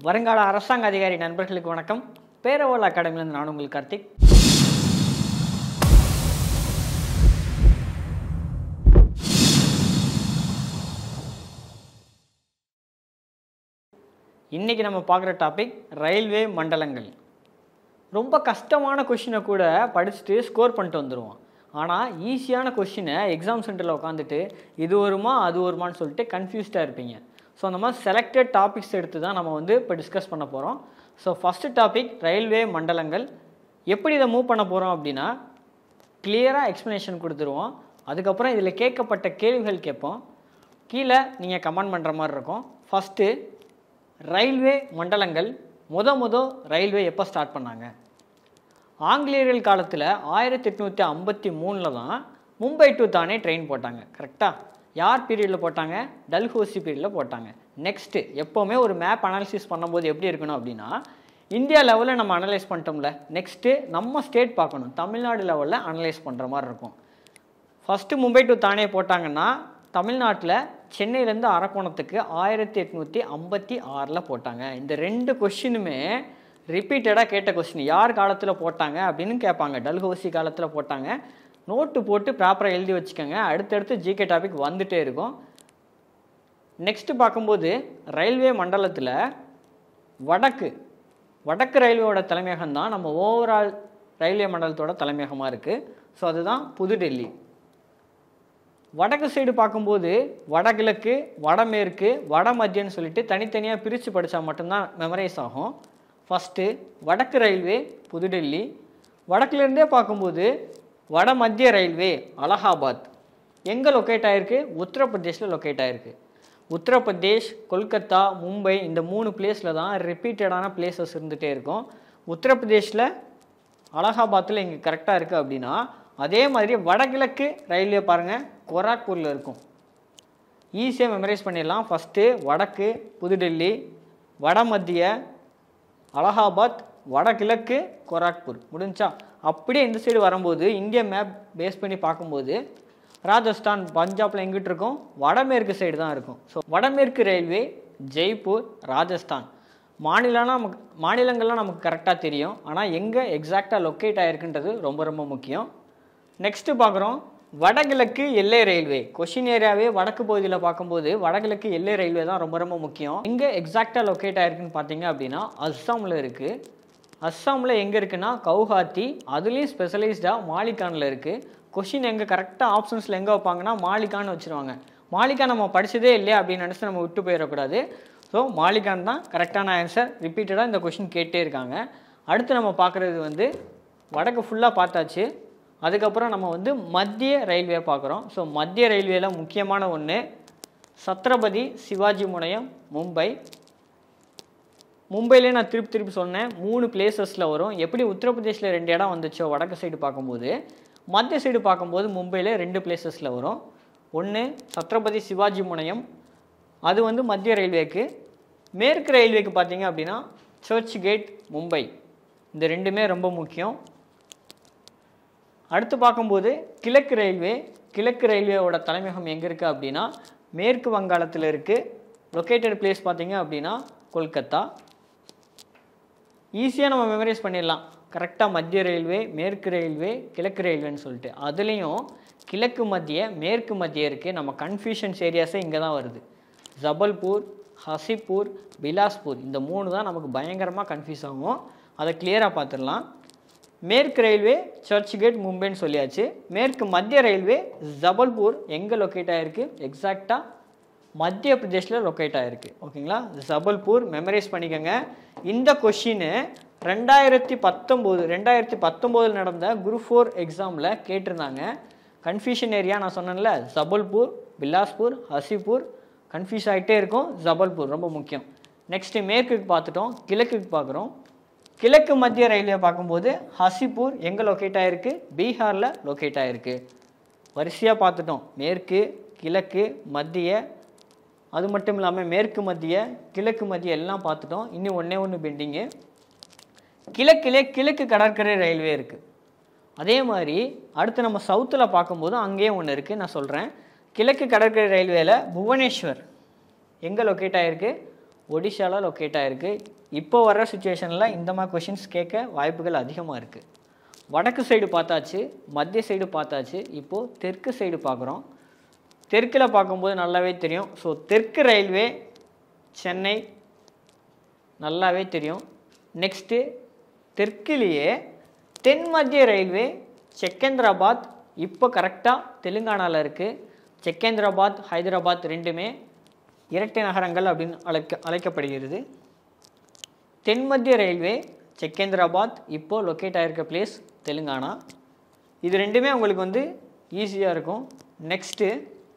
வருங்கால அரசாங்க அதிகாரி நண்பர்களுக்கு வணக்கம் பேரவோல் அகாடமிலேருந்து நான் உங்கள் கார்த்திக் இன்றைக்கி நம்ம பார்க்குற டாபிக் ரயில்வே மண்டலங்கள் ரொம்ப கஷ்டமான கொஷினை கூட படிச்சுட்டு ஸ்கோர் பண்ணிட்டு வந்துடுவோம் ஆனால் ஈஸியான கொஷினை எக்ஸாம் சென்டரில் உட்காந்துட்டு இது வருமா அது வருமான்னு சொல்லிட்டு கன்ஃபியூஸ்டாக இருப்பீங்க ஸோ அந்த மாதிரி செலக்டட் டாபிக்ஸ் எடுத்து தான் நம்ம வந்து இப்போ டிஸ்கஸ் பண்ண போகிறோம் ஸோ ஃபஸ்ட்டு டாபிக் ரயில்வே மண்டலங்கள் எப்படி இதை மூவ் பண்ண போகிறோம் அப்படின்னா கிளியராக எக்ஸ்ப்ளனேஷன் கொடுத்துருவோம் அதுக்கப்புறம் இதில் கேட்கப்பட்ட கேள்விகள் கேட்போம் கீழே நீங்கள் கமெண்ட் பண்ணுற மாதிரி இருக்கும் ஃபஸ்ட்டு ரயில்வே மண்டலங்கள் முத முத ரயில்வே எப்போ ஸ்டார்ட் பண்ணாங்க ஆங்கிலேயர்கள் காலத்தில் ஆயிரத்தி எட்நூற்றி ஐம்பத்தி மூணில் தான் மும்பை டு தானே ட்ரெயின் போட்டாங்க கரெக்டாக யார் பீரியடில் போட்டாங்க டல்ஹோசி பீரியடில் போட்டாங்க நெக்ஸ்ட்டு எப்போவுமே ஒரு மேப் அனாலிசிஸ் பண்ணும்போது எப்படி இருக்கணும் அப்படின்னா இந்தியா லெவலில் நம்ம அனலைஸ் பண்ணிட்டோம்ல நெக்ஸ்ட்டு நம்ம ஸ்டேட் பார்க்கணும் தமிழ்நாடு லெவலில் அனலைஸ் பண்ணுற மாதிரி இருக்கும் ஃபஸ்ட்டு மும்பை டு தானே போட்டாங்கன்னா தமிழ்நாட்டில் சென்னையிலேருந்து அரக்கோணத்துக்கு ஆயிரத்தி எட்நூற்றி ஐம்பத்தி ஆறில் போட்டாங்க இந்த ரெண்டு கொஷினுமே ரிப்பீட்டடாக கேட்ட கொஸ்டின் யார் காலத்தில் போட்டாங்க அப்படின்னு கேட்பாங்க டல்ஹோசி காலத்தில் போட்டாங்க நோட்டு போட்டு ப்ராப்பராக எழுதி வச்சுக்கோங்க அடுத்தடுத்து ஜிகே டாபிக் வந்துட்டே இருக்கும் நெக்ஸ்ட்டு பார்க்கும்போது ரயில்வே மண்டலத்தில் வடக்கு வடக்கு ரயில்வேயோட தலைமையகம் தான் நம்ம ஓவரால் ரயில்வே மண்டலத்தோட தலைமையகமாக இருக்குது ஸோ அதுதான் புதுடெல்லி வடக்கு சைடு பார்க்கும்போது வடகிழக்கு வடமேற்கு வடமத்தியன்னு சொல்லிட்டு தனித்தனியாக பிரித்து படித்தா மட்டும்தான் மெமரைஸ் ஆகும் ஃபஸ்ட்டு வடக்கு ரயில்வே புதுடெல்லி வடக்குலேருந்தே பார்க்கும்போது வட மத்திய ரயில்வே அலகாபாத் எங்கே லொக்கேட் ஆகிருக்கு உத்தரப்பிரதேஷில் லொக்கேட் ஆகிருக்கு உத்தரப்பிரதேஷ் கொல்கத்தா மும்பை இந்த மூணு பிளேஸில் தான் ரிப்பீட்டடான பிளேசஸ் இருந்துகிட்டே இருக்கும் உத்தரப்பிரதேஷில் அலகாபாத்தில் இங்கே கரெக்டாக இருக்குது அப்படின்னா அதே மாதிரி வடகிழக்கு ரயில்வே பாருங்கள் கொராக்பூரில் இருக்கும் ஈஸியாக மெமரைஸ் பண்ணிடலாம் ஃபஸ்ட்டு வடக்கு புதுடெல்லி வட மத்திய அலகாபாத் வடகிழக்கு கொராக்பூர் முடிஞ்சா அப்படியே இந்த சைடு வரும்போது இந்திய மேப் பேஸ் பண்ணி பார்க்கும்போது ராஜஸ்தான் பஞ்சாப்ல எங்கிட்டு இருக்கும் வடமேற்கு சைடு தான் இருக்கும் ஸோ வடமேற்கு ரயில்வே ஜெய்ப்பூர் ராஜஸ்தான் மாநிலம்லாம் நமக்கு மாநிலங்கள்லாம் நமக்கு கரெக்டாக தெரியும் ஆனால் எங்கே எக்ஸாக்டாக லொக்கேட் ஆகிருக்குன்றது ரொம்ப ரொம்ப முக்கியம் நெக்ஸ்ட்டு பார்க்குறோம் வடகிழக்கு எல்லை ரயில்வே கொஷின் ஏரியாவே வடக்கு பகுதியில் பார்க்கும்போது வடகிழக்கு எல்லை ரயில்வே தான் ரொம்ப ரொம்ப முக்கியம் எங்கே எக்ஸாக்டாக லொக்கேட் ஆயிருக்குன்னு பார்த்தீங்க அப்படின்னா அஸ்ஸாமில் இருக்குது அஸ்ஸாமில் எங்கே இருக்குன்னா கவுஹாத்தி அதுலேயும் ஸ்பெஷலைஸ்டாக மாலிகானில் இருக்குது கொஷின் எங்கே கரெக்டாக ஆப்ஷன்ஸில் எங்கே வைப்பாங்கன்னா மாலிகான்னு வச்சுருவாங்க மாலிகா நம்ம படிச்சதே இல்லையா அப்படின்னு நினச்சி நம்ம விட்டு போயிடக்கூடாது ஸோ மாலிகான் தான் கரெக்டான ஆன்சர் ரிப்பீட்டடாக இந்த கொஷின் கேட்டே இருக்காங்க அடுத்து நம்ம பார்க்குறது வந்து வடக்கு ஃபுல்லாக பார்த்தாச்சு அதுக்கப்புறம் நம்ம வந்து மத்திய ரயில்வே பார்க்குறோம் ஸோ மத்திய ரயில்வேல முக்கியமான ஒன்று சத்ரபதி சிவாஜி முனையம் மும்பை மும்பையிலே நான் திருப்பி திருப்பி சொன்னேன் மூணு பிளேசஸில் வரும் எப்படி உத்தரப்பிரதேசில் ரெண்டு இடம் வந்துச்சோ வடக்கு சைடு பார்க்கும்போது மத்திய சைடு பார்க்கும்போது மும்பையில் ரெண்டு பிளேசஸில் வரும் ஒன்று சத்ரபதி சிவாஜி முனையம் அது வந்து மத்திய ரயில்வேக்கு மேற்கு ரயில்வேக்கு பார்த்தீங்க அப்படின்னா சர்ச் கேட் மும்பை இந்த ரெண்டுமே ரொம்ப முக்கியம் அடுத்து பார்க்கும்போது கிழக்கு ரயில்வே கிழக்கு ரயில்வேவோட தலைமையகம் எங்கே இருக்குது அப்படின்னா மேற்கு வங்காளத்தில் இருக்குது லொக்கேட்டட் பிளேஸ் பார்த்தீங்க அப்படின்னா கொல்கத்தா ஈஸியாக நம்ம மெமரைஸ் பண்ணிடலாம் கரெக்டாக மத்திய ரயில்வே மேற்கு ரயில்வே கிழக்கு ரயில்வேன்னு சொல்லிட்டு அதுலேயும் கிழக்கு மத்திய மேற்கு மத்திய இருக்குது நம்ம கன்ஃபியூஷன்ஸ் ஏரியாஸே இங்கே தான் வருது ஜபல்பூர் ஹசிப்பூர் பிலாஸ்பூர் இந்த மூணு தான் நமக்கு பயங்கரமாக கன்ஃபியூஸ் ஆகும் அதை கிளியராக பார்த்துடலாம் மேற்கு ரயில்வே சர்ச் கேட் மும்பைன்னு சொல்லியாச்சு மேற்கு மத்திய ரயில்வே ஜபல்பூர் எங்கே லொக்கேட் ஆகிருக்கு எக்ஸாக்டாக மத்திய பிரதேஷில் லொக்கேட் ஆகிருக்கு ஓகேங்களா ஜபல்பூர் மெமரைஸ் பண்ணிக்கோங்க இந்த கொஷினு ரெண்டாயிரத்தி பத்தொம்போது ரெண்டாயிரத்தி பத்தொம்போதில் நடந்த குரூப் ஃபோர் எக்ஸாமில் கேட்டிருந்தாங்க கன்ஃபியூஷன் ஏரியா நான் சொன்னேன்ல ஜபல்பூர் பிலாஸ்பூர் ஹசிப்பூர் கன்ஃபியூஸ் ஆகிட்டே இருக்கும் ஜபல்பூர் ரொம்ப முக்கியம் நெக்ஸ்ட்டு மேற்குக்கு பார்த்துட்டோம் கிழக்குக்கு பார்க்குறோம் கிழக்கு மத்திய ரயில்வே பார்க்கும்போது ஹசிப்பூர் எங்கே லொக்கேட் ஆகிருக்கு பீகாரில் லொக்கேட் ஆகிருக்கு வரிசையாக பார்த்துட்டோம் மேற்கு கிழக்கு மத்திய அது மட்டும் இல்லாமல் மேற்கு மத்திய கிழக்கு மத்திய எல்லாம் பார்த்துட்டோம் இன்னும் ஒன்றே ஒன்று பெண்டிங்கு கிழக்கிலே கிழக்கு கடற்கரை ரயில்வே இருக்குது அதே மாதிரி அடுத்து நம்ம சவுத்தில் பார்க்கும்போது அங்கேயே ஒன்று இருக்குது நான் சொல்கிறேன் கிழக்கு கடற்கரை ரயில்வேல புவனேஸ்வர் எங்கே லொக்கேட் ஆகிருக்கு ஒடிஷாவில் லொக்கேட் ஆகிருக்கு இப்போ வர்ற சுச்சுவேஷனில் இந்த மாதிரி கொஷின்ஸ் கேட்க வாய்ப்புகள் அதிகமாக இருக்குது வடக்கு சைடு பார்த்தாச்சு மத்திய சைடு பார்த்தாச்சு இப்போது தெற்கு சைடு பார்க்குறோம் தெற்கில் பார்க்கும்போது நல்லாவே தெரியும் ஸோ தெற்கு ரயில்வே சென்னை நல்லாவே தெரியும் நெக்ஸ்ட்டு தெற்கிலேயே தென் மத்திய ரயில்வே செகேந்திராபாத் இப்போ கரெக்டாக தெலுங்கானாவில் இருக்குது செகேந்திராபாத் ஹைதராபாத் ரெண்டுமே இரட்டை நகரங்கள் அப்படின்னு அழைக்க அழைக்கப்படுகிறது தென் மத்திய ரயில்வே செகேந்திராபாத் இப்போ லொக்கேட் ஆகிருக்க பிளேஸ் தெலுங்கானா இது ரெண்டுமே உங்களுக்கு வந்து ஈஸியாக இருக்கும் நெக்ஸ்ட்டு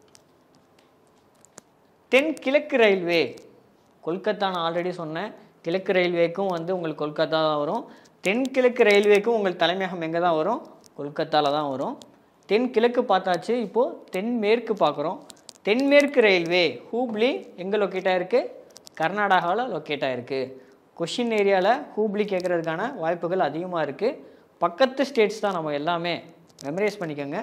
தென் கிழக்கு ரயில்வே கொல்கத்தா நான் ஆல்ரெடி சொன்னேன் கிழக்கு ரயில்வேக்கும் வந்து உங்களுக்கு கொல்கத்தா தான் வரும் தென் கிழக்கு ரயில்வேக்கும் உங்களுக்கு தலைமையகம் எங்கே தான் வரும் கொல்கத்தாவில் தான் வரும் தென் கிழக்கு பார்த்தாச்சு இப்போது தென்மேற்கு பார்க்குறோம் தென்மேற்கு ரயில்வே ஹூப்ளி எங்கே லொக்கேட் ஆகிருக்கு கர்நாடகாவில் லொக்கேட் ஆகிருக்கு கொஷின் ஏரியாவில் ஹூப்ளி கேட்குறதுக்கான வாய்ப்புகள் அதிகமாக இருக்குது பக்கத்து ஸ்டேட்ஸ் தான் நம்ம எல்லாமே மெமரைஸ் பண்ணிக்கோங்க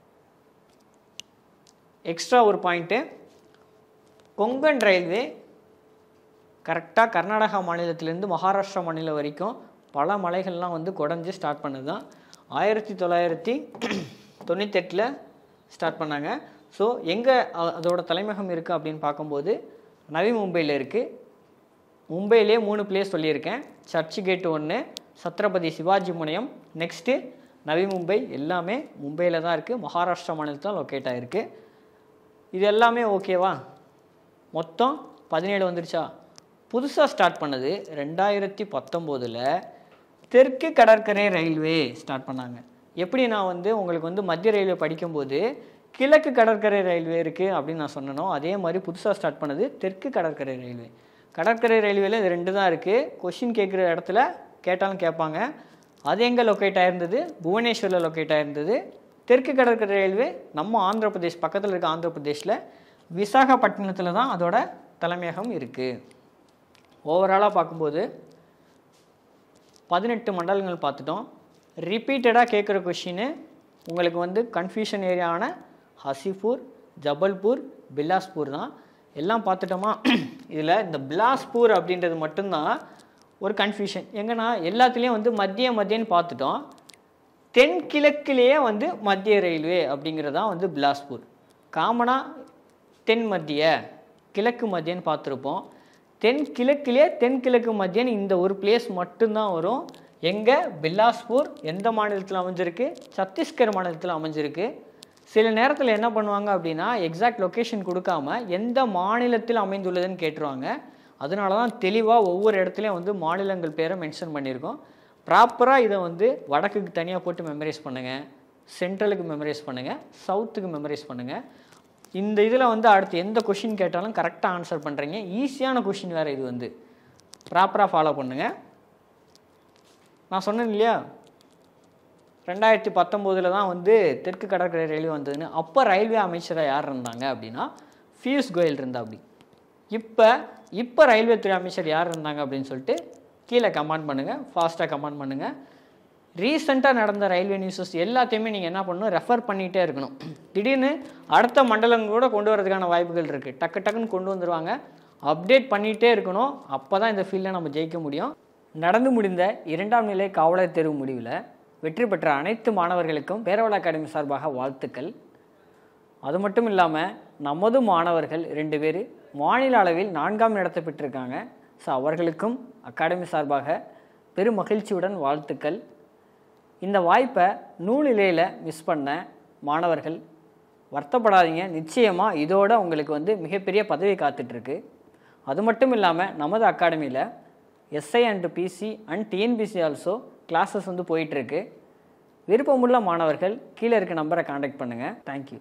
எக்ஸ்ட்ரா ஒரு பாயிண்ட்டு கொங்கன் ரயில்வே கரெக்டாக கர்நாடகா மாநிலத்திலேருந்து மகாராஷ்டிரா மாநிலம் வரைக்கும் பல மலைகள்லாம் வந்து குடஞ்சி ஸ்டார்ட் பண்ணது தான் ஆயிரத்தி தொள்ளாயிரத்தி தொண்ணூத்தெட்டில் ஸ்டார்ட் பண்ணாங்க ஸோ எங்கே அதோட தலைமையகம் இருக்குது அப்படின்னு பார்க்கும்போது நவி மும்பையில் இருக்குது மும்பையிலே மூணு பிளேஸ் சொல்லியிருக்கேன் சர்ச் கேட் ஒன்று சத்ரபதி சிவாஜி முனையம் நெக்ஸ்ட்டு நவி மும்பை எல்லாமே மும்பையில் தான் இருக்குது மகாராஷ்டிரா மாநிலத்தில் லொக்கேட் ஆகிருக்கு இது எல்லாமே ஓகேவா மொத்தம் பதினேழு வந்துருச்சா புதுசாக ஸ்டார்ட் பண்ணது ரெண்டாயிரத்தி பத்தொம்போதில் தெற்கு கடற்கரை ரயில்வே ஸ்டார்ட் பண்ணாங்க எப்படி நான் வந்து உங்களுக்கு வந்து மத்திய ரயில்வே படிக்கும்போது கிழக்கு கடற்கரை ரயில்வே இருக்குது அப்படின்னு நான் சொன்னனோ அதே மாதிரி புதுசாக ஸ்டார்ட் பண்ணது தெற்கு கடற்கரை ரயில்வே கடற்கரை ரயில்வேல இது ரெண்டு தான் இருக்குது கொஷின் கேட்குற இடத்துல கேட்டாலும் கேட்பாங்க அது எங்கே லொக்கேட் ஆயிருந்தது புவனேஸ்வரில் லொக்கேட் ஆயிருந்தது தெற்கு கடற்கரை ரயில்வே நம்ம ஆந்திர பிரதேஷ் பக்கத்தில் இருக்க ஆந்திர பிரதேஷில் விசாகப்பட்டினத்தில் தான் அதோட தலைமையகம் இருக்குது ஓவராலாக பார்க்கும்போது பதினெட்டு மண்டலங்கள் பார்த்துட்டோம் ரிப்பீட்டடாக கேட்குற கொஷின்னு உங்களுக்கு வந்து கன்ஃபியூஷன் ஏரியாவான ஹசிபூர் ஜபல்பூர் பிலாஸ்பூர் தான் எல்லாம் பார்த்துட்டோமா இதில் இந்த பிலாஸ்பூர் அப்படின்றது மட்டும்தான் ஒரு கன்ஃபியூஷன் எங்கன்னா எல்லாத்துலேயும் வந்து மத்திய மத்தியன்னு பார்த்துட்டோம் தென்கிழக்கிலேயே வந்து மத்திய ரயில்வே அப்படிங்கிறதான் வந்து பிலாஸ்பூர் காமனாக தென் மத்திய கிழக்கு மத்தியன்னு பார்த்துருப்போம் தென் கிழக்கிலே தென்கிழக்கு மத்தியன் இந்த ஒரு பிளேஸ் மட்டும்தான் வரும் எங்கே பிலாஸ்பூர் எந்த மாநிலத்தில் அமைஞ்சிருக்கு சத்தீஸ்கர் மாநிலத்தில் அமைஞ்சிருக்கு சில நேரத்தில் என்ன பண்ணுவாங்க அப்படின்னா எக்ஸாக்ட் லொக்கேஷன் கொடுக்காம எந்த மாநிலத்தில் அமைந்துள்ளதுன்னு கேட்டுருவாங்க அதனால தான் தெளிவாக ஒவ்வொரு இடத்துலையும் வந்து மாநிலங்கள் பேரை மென்ஷன் பண்ணியிருக்கோம் ப்ராப்பராக இதை வந்து வடக்குக்கு தனியாக போட்டு மெமரைஸ் பண்ணுங்கள் சென்ட்ரலுக்கு மெமரைஸ் பண்ணுங்கள் சவுத்துக்கு மெமரைஸ் பண்ணுங்கள் இந்த இதில் வந்து அடுத்து எந்த கொஷின் கேட்டாலும் கரெக்டாக ஆன்சர் பண்ணுறீங்க ஈஸியான கொஷின் வேறு இது வந்து ப்ராப்பராக ஃபாலோ பண்ணுங்கள் நான் சொன்னேன் இல்லையா ரெண்டாயிரத்தி பத்தொம்போதில் தான் வந்து தெற்கு கடற்கரை ரயில்வே வந்ததுன்னு அப்போ ரயில்வே அமைச்சராக யார் இருந்தாங்க அப்படின்னா பியூஷ் கோயல் இருந்தா அப்படி இப்போ இப்போ ரயில்வே துறை அமைச்சர் யார் இருந்தாங்க அப்படின்னு சொல்லிட்டு கீழே கமெண்ட் பண்ணுங்கள் ஃபாஸ்ட்டாக கமெண்ட் பண்ணுங்கள் ரீசெண்டாக நடந்த ரயில்வே நியூஸஸ் எல்லாத்தையுமே நீங்கள் என்ன பண்ணணும் ரெஃபர் பண்ணிகிட்டே இருக்கணும் திடீர்னு அடுத்த மண்டலம் கூட கொண்டு வரதுக்கான வாய்ப்புகள் இருக்குது டக்கு டக்குன்னு கொண்டு வந்துருவாங்க அப்டேட் பண்ணிகிட்டே இருக்கணும் அப்போ தான் இந்த ஃபீல்டில் நம்ம ஜெயிக்க முடியும் நடந்து முடிந்த இரண்டாம் நிலை காவலர் தேர்வு முடிவில் வெற்றி பெற்ற அனைத்து மாணவர்களுக்கும் பேரவள அகாடமி சார்பாக வாழ்த்துக்கள் அது மட்டும் இல்லாமல் நமது மாணவர்கள் ரெண்டு பேர் மாநில அளவில் நான்காம் இடத்தை பெற்றிருக்காங்க ஸோ அவர்களுக்கும் அகாடமி சார்பாக பெரும் மகிழ்ச்சியுடன் வாழ்த்துக்கள் இந்த வாய்ப்பை நூலிலையில் மிஸ் பண்ண மாணவர்கள் வருத்தப்படாதீங்க நிச்சயமாக இதோட உங்களுக்கு வந்து மிகப்பெரிய பதவி காத்துட்ருக்கு அது மட்டும் இல்லாமல் நமது அகாடமியில் SI and PC and TNPSC also classes வந்து போயிட்டுருக்கு விருப்பமுள்ள மாணவர்கள் கீழே இருக்க நம்பரை காண்டாக்ட் பண்ணுங்கள் தேங்க்யூ